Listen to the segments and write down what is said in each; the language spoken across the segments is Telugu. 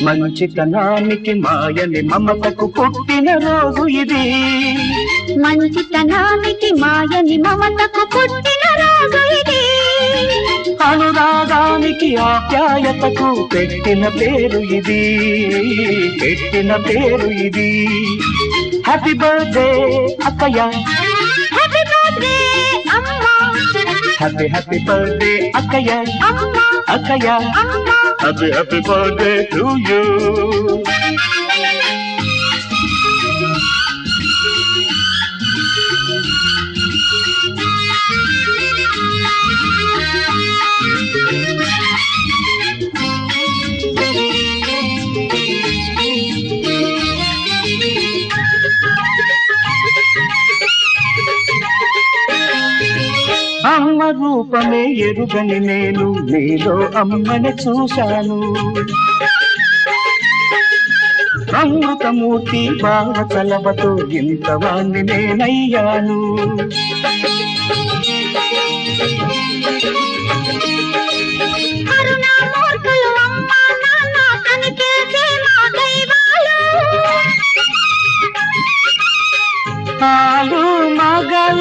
మంచితనానికి మాయని మమతకు పుట్టిన రోజు ఇది మంచితనానికి మాయని మమతకు పుట్టిన రోజు ఇది అనురాగానికి ఆప్యాయతకు పెట్టిన పేరు ఇది పెట్టిన పేరు ఇది హ్యాపీ బర్త్డే అక్కయ్య హ్యాపీ బర్త్డే అమ్మా హ్యాపీ హ్యాపీ బర్త్డే అక్కయ్య అమ్మా అక్కయ్య అమ్మా happy happy birthday to you అమ్మ రూపమే ఎరుగని నేను నీలో అమ్మని చూశాను అమృతమూర్తి బావ చలవతో ఇంతవాణ్ణి నేనయ్యాను కరుణామూర్తులు అమ్మా నాన్న కనిపించే మా దైవాలు ఆలు మగల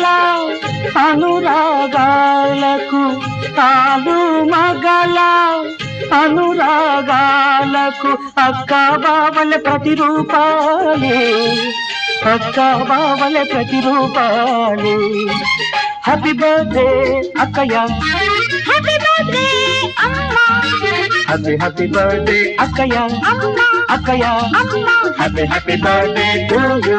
అనురాగాలకు ఆలు మగల అనురాగాలకు అక్క బావల ప్రతిరూపాలే అక్క బావల ప్రతిరూపాలే హ్యాపీ బర్త్డే అక్కయ్య హ్యాపీ బర్త్డే అమ్మా హ్యాపీ హ్యాపీ బర్త్డే అక్కయ్య అమ్మా అక్కయ్య అమ్మా happy happy birthday to you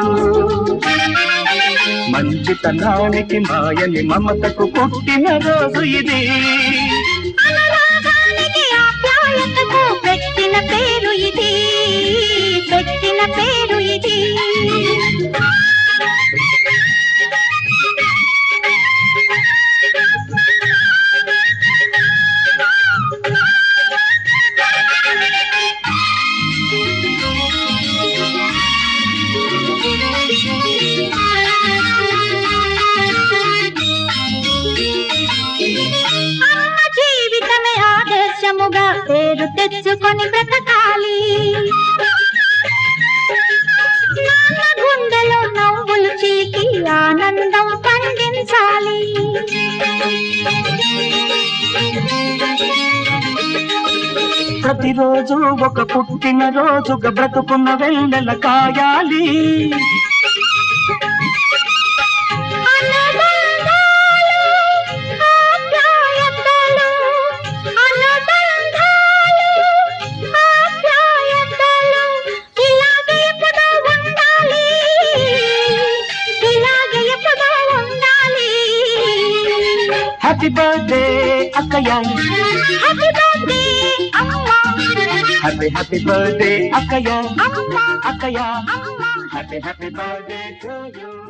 మంచితనానికి మాయని మమతకు పుట్టిన రోజు ఇది అనురాగానికి ఆప్యాయతకు పెట్టిన పేరు ఇది పెట్టిన పేరు ఇది అమ్మ జీవితమే ఆదర్శముగా పేరు తెచ్చుకొని బ్రతకాలి నాన్న గుండెలో నవ్వులు చీకి ఆనందం పండించాలి ప్రతిరోజు ఒక పుట్టిన రోజుగా బ్రతుకున్న వెన్నెల కాయాలి అనుబంధాలు, ఆప్యాయతలు, అనుబంధాలు, ఆప్యాయతలు, ఇలాగే ఎప్పుడూ ఉండాలి ఇలాగే ఎప్పుడూ ఉండాలి హ్యాపీ బర్త్డే అక్కయ్య హ్యాపీ బర్త్డే అమ్మా హ్యాపీ హ్యాపీ బర్త్డే అక్కయ్య అమ్మా అక్కయ్య అమ్మా happy happy birthday to you